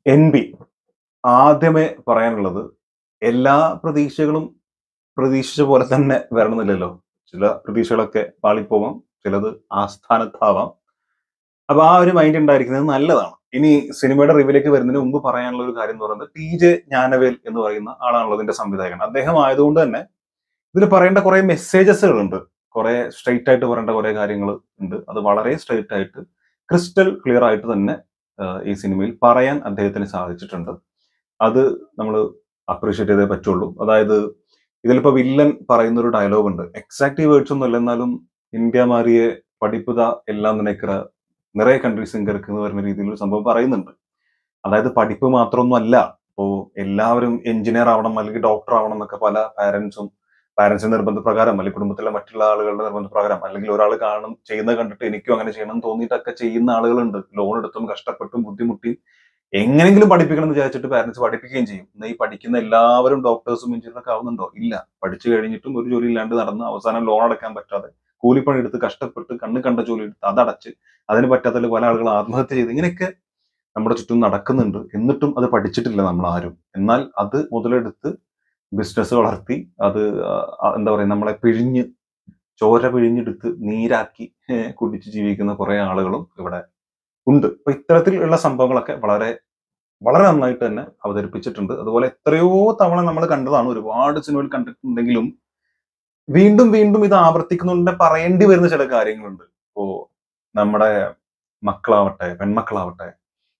N B ആദ്യമേ പറയാനുള്ളത് എല്ലാ പ്രതീക്ഷകളും പ്രതീക്ഷിച്ച പോലെ തന്നെ വരണമെന്നില്ലല്ലോ ചില പ്രതീക്ഷകളൊക്കെ പാളിപ്പോവാം ചിലത് ആസ്ഥാനത്താവാം അപ്പൊ ആ ഒരു മൈൻഡ് ഉണ്ടായിരിക്കുന്നത് നല്ലതാണ് ഇനി സിനിമയുടെ റിവ്യൂലേക്ക് വരുന്നതിന് മുമ്പ് പറയാനുള്ള ഒരു കാര്യം എന്ന് പറയുന്നത് ടി ജെ ജ്ഞാനവേൽ എന്ന് പറയുന്ന ആളാണല്ലോ ഇതിന്റെ സംവിധായകൻ അദ്ദേഹം ആയതുകൊണ്ട് തന്നെ ഇതിൽ പറയേണ്ട കുറെ മെസ്സേജസുകളുണ്ട് കുറെ സ്ട്രെയിറ്റ് ആയിട്ട് പറയേണ്ട കുറെ കാര്യങ്ങൾ ഉണ്ട് അത് വളരെ സ്ട്രെയിറ്റ് ആയിട്ട് ക്രിസ്റ്റൽ ക്ലിയർ ആയിട്ട് തന്നെ ആഹ് ഈ സിനിമയിൽ പറയാൻ അദ്ദേഹത്തിന് സാധിച്ചിട്ടുണ്ട് അത് നമ്മൾ അപ്രീഷിയേറ്റ് ചെയ്തേ പറ്റുള്ളൂ അതായത് ഇതിലിപ്പോ വില്ലൻ പറയുന്ന ഒരു ഡയലോഗ് ഉണ്ട് എക്സാക്ട് വേർഡ്സ് ഒന്നും അല്ല എന്നാലും ഇന്ത്യ മാറിയെ പഠിപ്പുത എല്ലാം നിനക്കറ നിറയെ കൺട്രീസ് ഇങ്കർക്ക് എന്ന് പറയുന്ന രീതിയിൽ ഒരു സംഭവം പറയുന്നുണ്ട് അതായത് പഠിപ്പ് മാത്രമൊന്നും അല്ല ഇപ്പോ എല്ലാവരും എഞ്ചിനീയർ ആവണം അല്ലെങ്കിൽ ഡോക്ടർ ആവണം എന്നൊക്കെ പല പാരന്റ്സും പാരന്റ്സിന്റെ നിർബന്ധപ്രകാരം അല്ലെങ്കിൽ കുടുംബത്തിലെ മറ്റുള്ള ആളുകളുടെ നിർബന്ധപ്രകാരം അല്ലെങ്കിൽ ഒരാൾ കാണും ചെയ്യുന്നത് കണ്ടിട്ട് എനിക്കും അങ്ങനെ ചെയ്യണം എന്ന് തോന്നിയിട്ടൊക്കെ ചെയ്യുന്ന ആളുകളുണ്ട് ലോൺ എടുത്തും കഷ്ടപ്പെട്ടും ബുദ്ധിമുട്ടിയും എങ്ങനെങ്കിലും പഠിപ്പിക്കണം എന്ന് വിചാരിച്ചിട്ട് പാരന്റ്സ് പഠിപ്പിക്കുകയും ചെയ്യും എന്നാൽ ഈ പഠിക്കുന്ന എല്ലാവരും ഡോക്ടേഴ്സും എഞ്ചിനീയറൊക്കെ ആവുന്നുണ്ടോ ഇല്ല പഠിച്ചു കഴിഞ്ഞിട്ടും ഒരു ജോലി ഇല്ലാണ്ട് നടന്ന് അവസാനം ലോൺ അടക്കാൻ പറ്റാതെ കൂലിപ്പണി എടുത്ത് കഷ്ടപ്പെട്ട് കണ്ണ് കണ്ട ജോലി എടുത്ത് അതടച്ച് അതിന് പറ്റാത്തതിൽ പല ആളുകൾ ആത്മഹത്യ ചെയ്ത് ഇങ്ങനെയൊക്കെ നമ്മുടെ ചുറ്റും നടക്കുന്നുണ്ട് എന്നിട്ടും അത് പഠിച്ചിട്ടില്ല നമ്മൾ ആരും എന്നാൽ അത് മുതലെടുത്ത് ബിസിനസ് വളർത്തി അത് ആ, എന്താ പറയുക നമ്മളെ പിഴിഞ്ഞ് ചോര പിഴിഞ്ഞെടുത്ത് നീരാക്കി ഏഹ്, കുടിച്ച് ജീവിക്കുന്ന കുറെ ആളുകളും ഇവിടെ ഉണ്ട് അപ്പൊ ഇത്തരത്തിലുള്ള സംഭവങ്ങളൊക്കെ വളരെ വളരെ നന്നായിട്ട് തന്നെ അവതരിപ്പിച്ചിട്ടുണ്ട് അതുപോലെ എത്രയോ തവണ നമ്മൾ കണ്ടതാണ് ഒരുപാട് സിനിമകൾ കണ്ടിട്ടുണ്ടെങ്കിലും വീണ്ടും വീണ്ടും ഇത് ആവർത്തിക്കുന്നുണ്ട് പറയേണ്ടി വരുന്ന ചില കാര്യങ്ങളുണ്ട് ഇപ്പോ നമ്മുടെ മക്കളാവട്ടെ പെൺമക്കളാവട്ടെ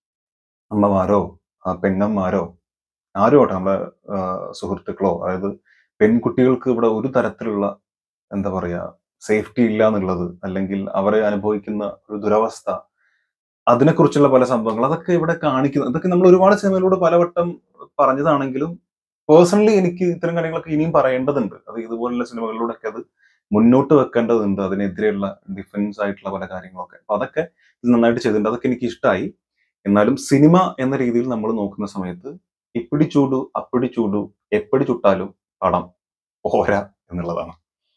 അമ്മമാരോ ആ പെങ്ങന്മാരോ ആരും ആവട്ടെ നമ്മുടെ ആ, സുഹൃത്തുക്കളോ അതായത് പെൺകുട്ടികൾക്ക് ഇവിടെ ഒരു തരത്തിലുള്ള എന്താ പറയാ സേഫ്റ്റി ഇല്ല എന്നുള്ളത് അല്ലെങ്കിൽ അവരെ അനുഭവിക്കുന്ന ഒരു ദുരവസ്ഥ അതിനെക്കുറിച്ചുള്ള പല സംഭവങ്ങൾ അതൊക്കെ ഇവിടെ കാണിക്കുന്നു അതൊക്കെ നമ്മൾ ഒരുപാട് സിനിമയിലൂടെ പലവട്ടം പറഞ്ഞതാണെങ്കിലും പേഴ്സണലി എനിക്ക് ഇത്തരം കാര്യങ്ങളൊക്കെ ഇനിയും പറയേണ്ടതുണ്ട് അത് ഇതുപോലുള്ള സിനിമകളിലൂടെയൊക്കെ അത് മുന്നോട്ട് വെക്കേണ്ടതുണ്ട് അതിനെതിരെയുള്ള ഡിഫൻസ് ആയിട്ടുള്ള പല കാര്യങ്ങളൊക്കെ അപ്പൊ അതൊക്കെ ഇത് നന്നായിട്ട് ചെയ്തിട്ടുണ്ട് അതൊക്കെ എനിക്ക് ഇഷ്ടമായി എന്നാലും സിനിമ എന്ന രീതിയിൽ നമ്മൾ നോക്കുന്ന സമയത്ത് ഇപ്പിടി ചൂടു അപ്പിടി ചൂടു എപ്പടി ചുട്ടാലും പടം പോരാ എന്നുള്ളതാണ്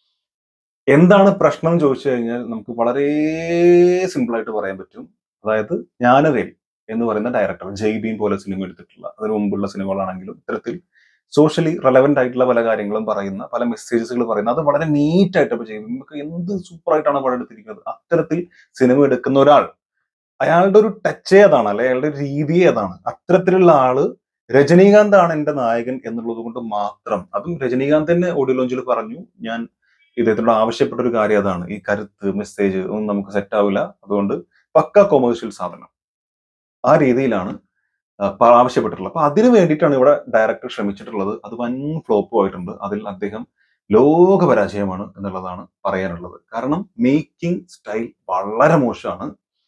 എന്താണ് പ്രശ്നം എന്ന് ചോദിച്ചു കഴിഞ്ഞാൽ നമുക്ക് വളരെ സിമ്പിൾ ആയിട്ട് പറയാൻ പറ്റും അതായത് ജ്ഞാനവേൽ എന്ന് പറയുന്ന ഡയറക്ടർ ജയ് ഭീം പോലെ സിനിമ എടുത്തിട്ടുള്ള അതിനു മുമ്പുള്ള സിനിമകളാണെങ്കിലും ഇത്തരത്തിൽ സോഷ്യലി റെലവെന്റ് ആയിട്ടുള്ള പല കാര്യങ്ങളും പറയുന്ന പല മെസ്സേജസുകൾ പറയുന്ന അത് വളരെ നീറ്റ് ആയിട്ട് ഇപ്പൊ ചെയ്യും നമുക്ക് എന്ത് സൂപ്പർ ആയിട്ടാണ് പടം എടുത്തിരിക്കുന്നത് അത്തരത്തിൽ സിനിമ എടുക്കുന്ന ഒരാൾ അയാളുടെ ഒരു ടച്ചേ അതാണ് അല്ലെ അയാളുടെ ഒരു രീതിയെ അതാണ് അത്തരത്തിലുള്ള ആള് രജനീകാന്ത് ആണ് എന്റെ നായകൻ എന്നുള്ളത് കൊണ്ട് മാത്രം അതും രജനീകാന്ത് തന്നെ ഓഡിയോ ലോഞ്ചിൽ പറഞ്ഞു ഞാൻ ഇദ്ദേഹത്തോട് ആവശ്യപ്പെട്ട ഒരു കാര്യം അതാണ് ഈ കരുത്ത് മെസ്സേജ് ഒന്നും നമുക്ക് സെറ്റ് ആവില്ല അതുകൊണ്ട് പക്ക കൊമേഴ്ഷ്യൽ സാധനം ആ രീതിയിലാണ് ആ, പ- ആവശ്യപ്പെട്ടിട്ടുള്ളത് അപ്പൊ അതിനു വേണ്ടിയിട്ടാണ് ഇവിടെ ഡയറക്ടർ ശ്രമിച്ചിട്ടുള്ളത് അത് വൻ ഫ്ലോപ്പും ആയിട്ടുണ്ട് അതിൽ അദ്ദേഹം ലോക പരാജയമാണ് എന്നുള്ളതാണ് പറയാനുള്ളത് കാരണം മേക്കിംഗ് സ്റ്റൈൽ വളരെ മോശമാണ്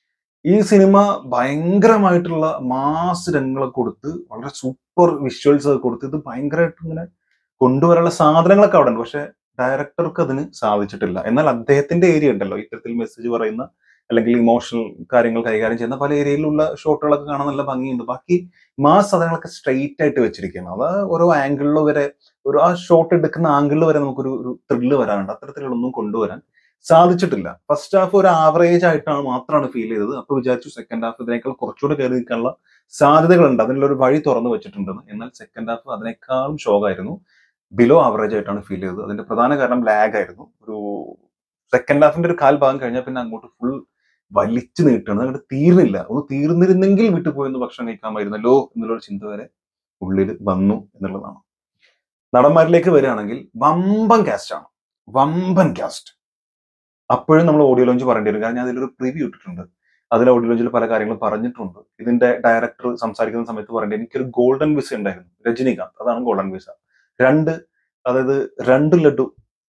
ഈ സിനിമ ഭയങ്കരമായിട്ടുള്ള മാസ് രംഗങ്ങളൊക്കെ കൊടുത്ത് വളരെ സൂപ്പർ വിഷ്വൽസ് ഒക്കെ കൊടുത്ത് ഇത് ഭയങ്കരമായിട്ട് ഇങ്ങനെ കൊണ്ടുവരാനുള്ള സാധനങ്ങളൊക്കെ അവിടെ ഉണ്ട് പക്ഷെ ഡയറക്ടർക്ക് അതിന് സാധിച്ചിട്ടില്ല എന്നാൽ അദ്ദേഹത്തിന്റെ ഏരിയ ഉണ്ടല്ലോ ഇത്തരത്തിൽ മെസ്സേജ് പറയുന്ന അല്ലെങ്കിൽ ഇമോഷണൽ കാര്യങ്ങൾ കൈകാര്യം ചെയ്യുന്ന പല ഏരിയയിലുള്ള ഷോട്ടുകളൊക്കെ കാണാൻ നല്ല ഭംഗിയുണ്ട് ബാക്കി മാസ് സാധനങ്ങളൊക്കെ സ്ട്രെയിറ്റ് ആയിട്ട് വെച്ചിരിക്കുകയാണ് അത് ഓരോ ആംഗിളിൽ വരെ ഒരു ആ ഷോട്ട് എടുക്കുന്ന ആംഗിളിൽ വരെ നമുക്കൊരു ഒരു ത്രില്ല് വരാനുണ്ട് അത്തരത്തിലുള്ളൊന്നും കൊണ്ടുവരാൻ സാധിച്ചിട്ടില്ല ഫസ്റ്റ് ഹാഫ് ഒരു ആവറേജ് ആയിട്ടാണ് മാത്രമാണ് ഫീൽ ചെയ്തത് അപ്പൊ വിചാരിച്ചു സെക്കൻഡ് ഹാഫ് ഇതിനേക്കാൾ കുറച്ചുകൂടെ കയറി നിൽക്കാനുള്ള സാധ്യതകളുണ്ട് അതിനുള്ള ഒരു വഴി തുറന്നു വെച്ചിട്ടുണ്ടെന്ന് എന്നാൽ സെക്കൻഡ് ഹാഫ് അതിനേക്കാളും ഷോക്കായിരുന്നു ബിലോ ആവറേജ് ആയിട്ടാണ് ഫീൽ ചെയ്തത് അതിന്റെ പ്രധാന കാരണം ലാഗ് ആയിരുന്നു ഒരു സെക്കൻഡ് ഹാഫിന്റെ ഒരു കാൽ ഭാഗം കഴിഞ്ഞാൽ പിന്നെ അങ്ങോട്ട് ഫുൾ വലിച്ചു നീട്ടാണ് അങ്ങോട്ട് തീർന്നില്ല ഒന്ന് തീർന്നിരുന്നെങ്കിൽ വീട്ടിൽ പോയൊന്ന് ഭക്ഷണം കഴിക്കാമായിരുന്നല്ലോ എന്നുള്ളൊരു ചിന്ത വരെ ഉള്ളിൽ വന്നു എന്നുള്ളതാണ് നടന്മാരിലേക്ക് വരികയാണെങ്കിൽ വമ്പൻ കാസ്റ്റ് ആണ് വമ്പൻ കാസ്റ്റ് അപ്പോഴും നമ്മൾ ഓഡിയോ ലോഞ്ച് പറയേണ്ടി വരും കാരണം ഞാൻ അതിലൊരു പ്രിവ്യൂ ഇട്ടിട്ടുണ്ട് അതിൽ ഓഡിയോ ലോഞ്ചിൽ പല കാര്യങ്ങളും പറഞ്ഞിട്ടുണ്ട് ഇതിന്റെ ഡയറക്ടർ സംസാരിക്കുന്ന സമയത്ത് പറയേണ്ടത് എനിക്കൊരു ഗോൾഡൻ വിസ ഉണ്ടായിരുന്നു രജനീകാന്ത് അതാണ് ഗോൾഡൻ വിസ രണ്ട് അതായത് രണ്ട് ലഡു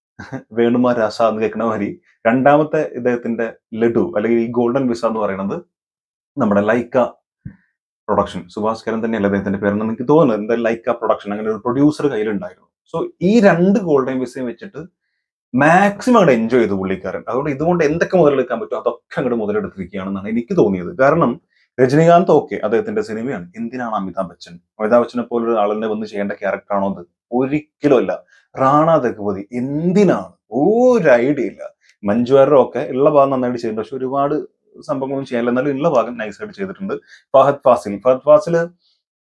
വേണുമാ രാസ എന്ന് കേൾക്കണ മാതിരി രണ്ടാമത്തെ ഇദ്ദേഹത്തിന്റെ ലഡു അല്ലെങ്കിൽ ഈ ഗോൾഡൻ വിസ എന്ന് പറയുന്നത് നമ്മുടെ ലൈക്ക പ്രൊഡക്ഷൻ സുഭാഷ് കരൻ തന്നെയല്ല അദ്ദേഹത്തിന്റെ പേരെന്ന് എനിക്ക് തോന്നുന്നത് എന്തായാലും ലൈക്ക പ്രൊഡക്ഷൻ അങ്ങനെ ഒരു പ്രൊഡ്യൂസർ കയ്യിലുണ്ടായിരുന്നു സോ ഈ രണ്ട് ഗോൾഡൻ വിസയും വെച്ചിട്ട് മാക്സിമം അങ്ങോട്ട് എൻജോയ് ചെയ്തു പുള്ളിക്കാരൻ അതുകൊണ്ട് ഇതുകൊണ്ട് എന്തൊക്കെ മുതലെടുക്കാൻ പറ്റുമോ അതൊക്കെ അങ്ങോട്ട് മുതലെടുത്തിരിക്കുകയാണെന്നാണ് എനിക്ക് തോന്നിയത് കാരണം രജനീകാന്ത് ഓക്കെ അദ്ദേഹത്തിന്റെ സിനിമയാണ് എന്തിനാണ് അമിതാഭ് ബച്ചൻ അമിതാഭ് ബച്ചനെ പോലെ ഒരു ആളിനെ വന്ന് ചെയ്യേണ്ട ക്യാരക്ടറാണോ അത് ഒരിക്കലും അല്ല റാണ ദഗവതി എന്തിനാണ് ഒരു ഐഡിയ ഇല്ല മഞ്ജു വാര്യർ ഒക്കെ ഉള്ള ഭാഗം നന്നായിട്ട് ചെയ്തിട്ടുണ്ട് പക്ഷെ ഒരുപാട് സംഭവങ്ങളൊന്നും ചെയ്യാനില്ല എന്നാലും ഉള്ള ഭാഗം നൈസായിട്ട് ചെയ്തിട്ടുണ്ട് ഫഹദ് ഫാസിൽ ഫഹദ് ഫാസിൽ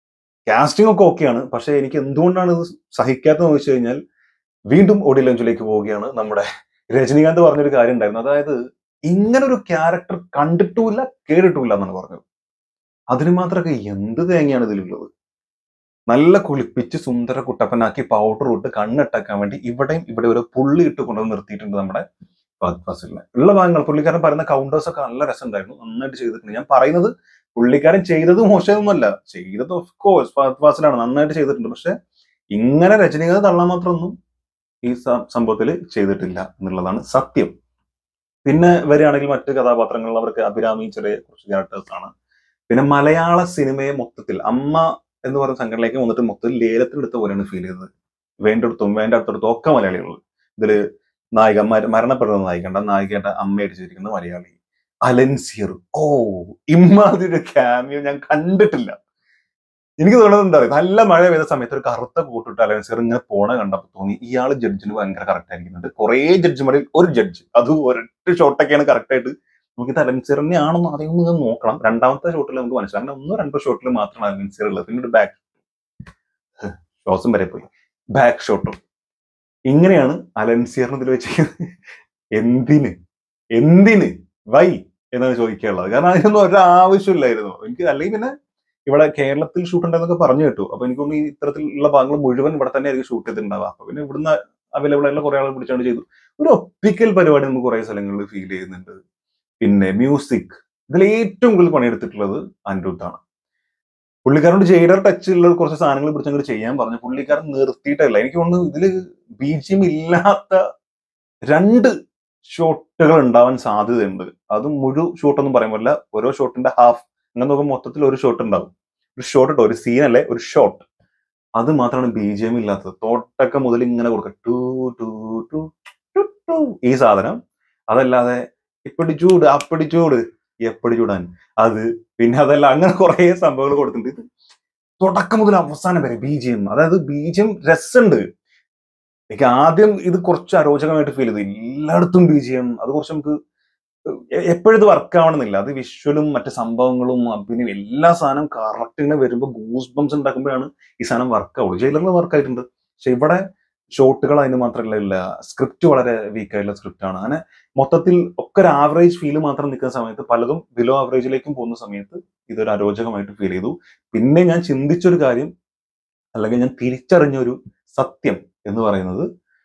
കാസ്റ്റിംഗ് ഒക്കെ ഓക്കെയാണ് പക്ഷെ എനിക്ക് എന്തുകൊണ്ടാണ് ഇത് സഹിക്കാത്തതെന്ന് വെച്ച് കഴിഞ്ഞാൽ വീണ്ടും ഓഡിയോ ലഞ്ചിലേക്ക് പോവുകയാണ് നമ്മുടെ രജനീകാന്ത് പറഞ്ഞൊരു കാര്യം ഉണ്ടായിരുന്നു അതായത് ഇങ്ങനെ ഒരു ക്യാരക്ടർ കണ്ടിട്ടുമില്ല കേട്ടിട്ടുമില്ല എന്നാണ് പറഞ്ഞത് അതിന് മാത്രമൊക്കെ എന്ത് തേങ്ങയാണ് ഇതിലുള്ളത് നല്ല കുളിപ്പിച്ച് സുന്ദര കുട്ടപ്പനാക്കി പൗഡർ ഇട്ട് കണ്ണിട്ടാക്കാൻ വേണ്ടി ഇവിടെയും ഇവിടെ ഒരു പുള്ളി ഇട്ട് കൊണ്ടുവന്ന് നിർത്തിയിട്ടുണ്ട് നമ്മുടെ ഫഹദ് ഫാസിലിനെ ഉള്ള ഭാഗങ്ങൾ പുള്ളിക്കാരൻ പറയുന്ന കൗണ്ടേഴ്സ് ഒക്കെ നല്ല രസമുണ്ടായിരുന്നു നന്നായിട്ട് ചെയ്തിട്ടുണ്ട് ഞാൻ പറയുന്നത് പുള്ളിക്കാരൻ ചെയ്തത് മോശമൊന്നുമല്ല ചെയ്തത് ഓഫ് കോഴ്സ് ഫഹദ് ഫാസിലാണ് നന്നായിട്ട് ചെയ്തിട്ടുണ്ട് പക്ഷെ ഇങ്ങനെ രജനീകാന്ത് തള്ളാൻ മാത്രമൊന്നും ഈ സംഭവത്തിൽ ചെയ്തിട്ടില്ല എന്നുള്ളതാണ് സത്യം പിന്നെ വരികയാണെങ്കിൽ മറ്റ് കഥാപാത്രങ്ങൾ അവർക്ക് അഭിരാമി ചെറിയ കുറച്ച് ക്യാരക്ടേഴ്സ് ആണ് പിന്നെ മലയാള സിനിമയെ മൊത്തത്തിൽ അമ്മ എന്ന് പറയുന്ന സംഘടനയിലേക്ക് വന്നിട്ട് മൊത്തത്തിൽ ലേലത്തിലെടുത്ത പോലെയാണ് ഫീൽ ചെയ്തത് വേണ്ടെടുത്തും വേണ്ട അടുത്തെടുത്തും ഒക്കെ മലയാളികൾ ഇതില് നായിക മര- മരണപ്പെടുന്ന നായികണ്ട നായികയുടെ അമ്മയായിട്ട് ചെയ്തിരിക്കുന്ന മലയാളി അലൻസിയർ ഓ ഇമ്മാതിരി ഒരു ക്യാമിയോ ഞാൻ കണ്ടിട്ടില്ല എനിക്ക് തോന്നുന്നുണ്ട് നല്ല മഴ പെയ്ത സമയത്ത് ഒരു കറുത്ത കൂട്ടിട്ട് അലൻസിയർ ഇങ്ങനെ പോണ കണ്ടപ്പോൾ തോന്നി ഇയാൾ ജഡ്ജിന് ഭയങ്കര കറക്റ്റ് ആയിരിക്കുന്നുണ്ട് കുറെ ജഡ്ജിമാരിൽ ഒരു ജഡ്ജ് അത് ഒരൊറ്റ ഷോട്ടൊക്കെയാണ് കറക്റ്റ് ആയിട്ട് നമുക്ക് ഇത് അലൻസിയർ തന്നെയാണെന്ന് ആദ്യം ഒന്ന് നോക്കണം രണ്ടാമത്തെ ഷോട്ടിൽ നമുക്ക് മനസ്സിലാവും അങ്ങനെ ഒന്നോ രണ്ടോ ഷോട്ടിൽ മാത്രമാണ് അലൻസിയർ ഉള്ളത് പിന്നെ ഒരു ബാക്ക് ഷോസും വരെ പോയി ബാക്ക് ഷോട്ടും ഇങ്ങനെയാണ് അലൻസിയറിന് ഇതിൽ വെച്ചിരിക്കുന്നത് എന്തിന് എന്തിന് വൈ എന്നാണ് ചോദിക്കാനുള്ളത് കാരണം അതിനൊന്നും ഒരു ആവശ്യമില്ലായിരുന്നു എനിക്ക് അല്ലെങ്കിൽ പിന്നെ ഇവിടെ കേരളത്തിൽ ഷൂട്ട് ഉണ്ടെന്നൊക്കെ പറഞ്ഞു കേട്ടു അപ്പൊ എനിക്ക് തോന്നുന്നു ഈ ഇത്തരത്തിലുള്ള ഭാഗങ്ങൾ മുഴുവൻ ഇവിടെ തന്നെ ആയിരിക്കും ഷൂട്ട് ചെയ്തിട്ടുണ്ടാവുക അപ്പൊ പിന്നെ ഇവിടുന്ന് അവൈലബിൾ ആയിട്ടുള്ള കുറെ ആളുകൾ പിടിച്ചാണ് ചെയ്തു ഒരു ഒപ്പിക്കൽ പരിപാടി നമുക്ക് കുറെ സ്ഥലങ്ങളിൽ ഫീൽ ചെയ്യുന്നുണ്ട് പിന്നെ മ്യൂസിക് ഇതിൽ ഏറ്റവും കൂടുതൽ പണിയെടുത്തിട്ടുള്ളത് അനിരുദ്ധാണ് പുള്ളിക്കാരോട് ജെയ്ഡർ ടച്ച് ഉള്ള കുറച്ച് സാധനങ്ങൾ പിടിച്ചങ്ങോട്ട് ചെയ്യാൻ പറഞ്ഞു പുള്ളിക്കാരൻ നിർത്തിയിട്ടല്ല എനിക്ക് തോന്നുന്നു ഇതില് ബീജിയം ഇല്ലാത്ത രണ്ട് ഷോട്ടുകൾ ഉണ്ടാവാൻ സാധ്യതയുണ്ട് അത് മുഴു ഷോട്ടൊന്നും പറയാൻ പറ്റില്ല ഓരോ ഷോട്ടിന്റെ ഹാഫ് അങ്ങനെ നോക്കുമ്പോൾ മൊത്തത്തിൽ ഒരു ഷോട്ട് ഉണ്ടാവും ഒരു ഷോട്ട് ഇട്ടോ ഒരു സീൻ അല്ലേ ഒരു ഷോട്ട് അത് മാത്രമാണ് ബി ജി എം ഇല്ലാത്തത് തോട്ടൊക്കെ മുതൽ ഇങ്ങനെ കൊടുക്കുക ടു ടു ടു ടു ടു ഈ സാധനം അതല്ലാതെ ഇപ്പടി ചൂട് അപ്പടി ചൂട് എപ്പടി ചൂടാൻ അത് പിന്നെ അതല്ല അങ്ങനെ കുറെ സംഭവങ്ങൾ കൊടുത്തിട്ടുണ്ട് ഇത് തുടക്കം മുതൽ അവസാനം വരെ ബി ജി എം അതായത് ബി ജി എം രസമുണ്ട് എനിക്ക് ആദ്യം ഇത് കുറച്ച് അരോചകമായിട്ട് ഫീൽ ചെയ്തു എല്ലായിടത്തും ബി ജി എം അത് കുറച്ച് നമുക്ക് എപ്പോഴും ഇത് വർക്ക് ആവണമെന്നില്ല അത് വിഷ്വലും മറ്റു സംഭവങ്ങളും അഭിനയം എല്ലാ സാധനം കറക്റ്റ് ഇങ്ങനെ വരുമ്പോൾ ഗൂസ് ബംസ് ഉണ്ടാക്കുമ്പോഴാണ് ഈ സാധനം വർക്ക് ആവുള്ളൂ ജയിലറിൽ വർക്ക് ആയിട്ടുണ്ട് പക്ഷെ ഇവിടെ ഷോട്ടുകൾ അതിന് മാത്രമല്ല ഇല്ല സ്ക്രിപ്റ്റ് വളരെ വീക്ക് ആയിട്ടുള്ള സ്ക്രിപ്റ്റ് ആണ് അങ്ങനെ മൊത്തത്തിൽ ഒക്കെ ഒരു ആവറേജ് ഫീൽ മാത്രം നിൽക്കുന്ന സമയത്ത് പലതും ബിലോ ആവറേജിലേക്കും പോകുന്ന സമയത്ത് ഇതൊരു അരോചകമായിട്ട് ഫീൽ ചെയ്തു പിന്നെ ഞാൻ ചിന്തിച്ചൊരു കാര്യം അല്ലെങ്കിൽ ഞാൻ തിരിച്ചറിഞ്ഞൊരു സത്യം എന്ന് പറയുന്നത്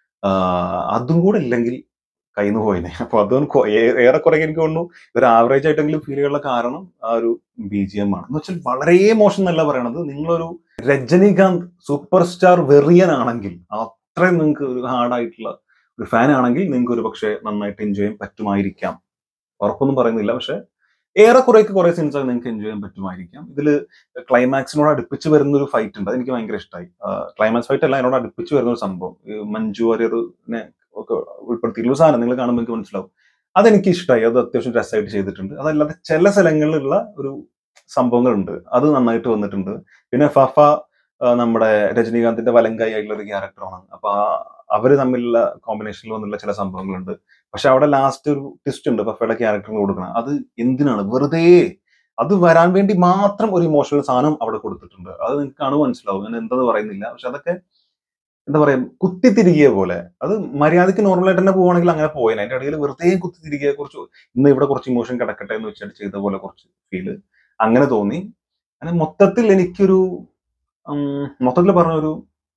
ആഹ് അതും കൂടെ ഇല്ലെങ്കിൽ കയ്യിൽ നിന്ന് പോയിനെ അപ്പൊ അതുകൊണ്ട് കൊ- ഏ- ഏറെക്കുറെ എനിക്ക് തോന്നുന്നു ഇതൊരു ആവറേജ് ആയിട്ടെങ്കിലും ഫീൽ ചെയ്യാനുള്ള കാരണം ആ ഒരു ബി ജി എം ആണ് എന്ന് വെച്ചാൽ വളരെ മോശം എന്നല്ല പറയണത് നിങ്ങളൊരു രജനീകാന്ത് സൂപ്പർ സ്റ്റാർ വെറിയൻ ആണെങ്കിൽ അത്രയും നിങ്ങൾക്ക് ഒരു ഹാർഡായിട്ടുള്ള ഒരു ഫാൻ ആണെങ്കിൽ നിങ്ങൾക്ക് ഒരു പക്ഷേ നന്നായിട്ട് എൻജോയ് ചെയ്യാൻ പറ്റുമായിരിക്കാം ഉറപ്പൊന്നും പറയുന്നില്ല പക്ഷെ ഏറെക്കുറേക്ക് കുറെ സീൻസ് നിങ്ങൾക്ക് എൻജോയ് ചെയ്യാൻ പറ്റുമായിരിക്കാം ഇതിൽ ക്ലൈമാക്സിനോട് അടുപ്പിച്ച് വരുന്ന ഒരു ഫൈറ്റ് ഉണ്ട് അതെനിക്ക് ഭയങ്കര ഇഷ്ടമായി ക്ലൈമാക്സ് ഫൈറ്റ് അല്ല അതിനോട് അടുപ്പിച്ച് വരുന്ന ഒരു സംഭവം ഈ മഞ്ജു വാര്യറിനെ ഒക്കെ ഉൾപ്പെടുത്തിയിട്ടുള്ള സാധനം നിങ്ങൾ കാണുമ്പോൾ എനിക്ക് മനസ്സിലാവും അതെനിക്ക് ഇഷ്ടമായി അത് അത്യാവശ്യം രസമായിട്ട് ചെയ്തിട്ടുണ്ട് അതല്ലാതെ ചില സ്ഥലങ്ങളിലുള്ള ഒരു സംഭവങ്ങളുണ്ട് അത് നന്നായിട്ട് വന്നിട്ടുണ്ട് പിന്നെ ഫഫ ആ, നമ്മുടെ രജനീകാന്തിന്റെ വലങ്കായി ആയിട്ടുള്ള ഒരു ക്യാരക്ടറാണ് അപ്പൊ ആ- അവര് തമ്മിലുള്ള കോമ്പിനേഷനിൽ വന്നുള്ള ചില സംഭവങ്ങളുണ്ട് പക്ഷെ അവിടെ ലാസ്റ്റ് ഒരു ട്വിസ്റ്റ് ഉണ്ട് ഫഫയുടെ ക്യാരക്ടറിന് കൊടുക്കണം അത് എന്തിനാണ് വെറുതെ അത് വരാൻ വേണ്ടി മാത്രം ഒരു ഇമോഷണൽ സാധനം അവിടെ കൊടുത്തിട്ടുണ്ട് അത് നിങ്ങൾക്ക് കാണുമ്പോൾ മനസ്സിലാവും ഞാൻ എന്താന്ന് പറയുന്നില്ല പക്ഷെ അതൊക്കെ എന്താ പറയാ കുത്തിത്തിരികിയ പോലെ അത് മര്യാദയ്ക്ക് നോർമൽ ആയിട്ട് തന്നെ പോവാണെങ്കിൽ അങ്ങനെ പോയേനെ അതിന്റെ ഇടയിൽ വെറുതെ കുത്തിത്തിരികിയ കുറച്ച് ഇന്ന് ഇവിടെ കുറച്ച് ഇമോഷൻ കിടക്കട്ടെ എന്ന് വെച്ചിട്ട് ചെയ്ത പോലെ കുറച്ച് ഫീല് അങ്ങനെ തോന്നി അങ്ങനെ മൊത്തത്തിൽ എനിക്കൊരു മൊത്തത്തിൽ പറഞ്ഞ ഒരു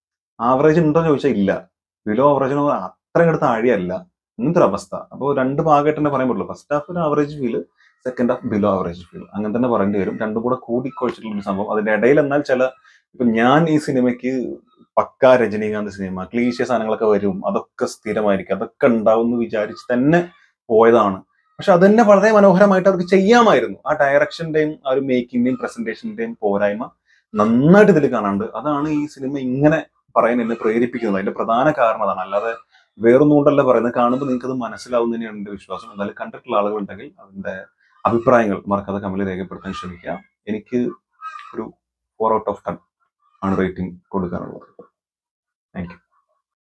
ആവറേജ് ഉണ്ടോ എന്ന് ചോദിച്ചാൽ ഇല്ല ബിലോ ആവറേജിനോ അത്രയും അടുത്ത് ആഴിയല്ല ഇങ്ങനത്തെ ഒരു അവസ്ഥ അപ്പോൾ രണ്ട് ഭാഗമായിട്ട് തന്നെ പറയാൻ പറ്റുള്ളൂ ഫസ്റ്റ് ഹാഫ് ഒരു average feel second half below average feel അങ്ങനെ തന്നെ പറയേണ്ടി വരും രണ്ടും കൂടെ കൂടിക്കൊഴിച്ചിട്ടുള്ള ഒരു സംഭവം അതിന്റെ ഇടയിൽ എന്നാൽ ചില ഇപ്പൊ ഞാൻ ഈ സിനിമയ്ക്ക് പക്ക രജനീകാന്ത് സിനിമ ക്ലീശ സാധനങ്ങളൊക്കെ വരും അതൊക്കെ സ്ഥിരമായിരിക്കും അതൊക്കെ ഉണ്ടാവും എന്ന് വിചാരിച്ച് തന്നെ പോയതാണ് പക്ഷെ അതന്നെ വളരെ മനോഹരമായിട്ട് അവർക്ക് ചെയ്യാമായിരുന്നു ആ ഡയറക്ഷന്റെയും ആ ഒരു മേക്കിന്റെയും പ്രസന്റേഷന്റെയും പോരായ്മ നന്നായിട്ട് ഇതിൽ കാണാണ്ട് അതാണ് ഈ സിനിമ ഇങ്ങനെ പറയാൻ എന്നെ പ്രേരിപ്പിക്കുന്നത് അതിന്റെ പ്രധാന കാരണം അതാണ് അല്ലാതെ വേറൊന്നും കൊണ്ടല്ല പറയുന്നത് കാണുമ്പോൾ നിങ്ങൾക്ക് അത് മനസ്സിലാവും തന്നെയാണ് എന്റെ വിശ്വാസം എന്തായാലും കണ്ടിട്ടുള്ള ആളുകൾ ഉണ്ടെങ്കിൽ അതിന്റെ അഭിപ്രായങ്ങൾ മറക്കാതെ കമലിൽ രേഖപ്പെടുത്താൻ ശ്രമിക്കുക എനിക്ക് ഒരു ഫോർ ഔട്ട് ഓഫ് ടെൻ ആണ് റേറ്റിംഗ് കൊടുക്കാനുള്ളത് താങ്ക് യു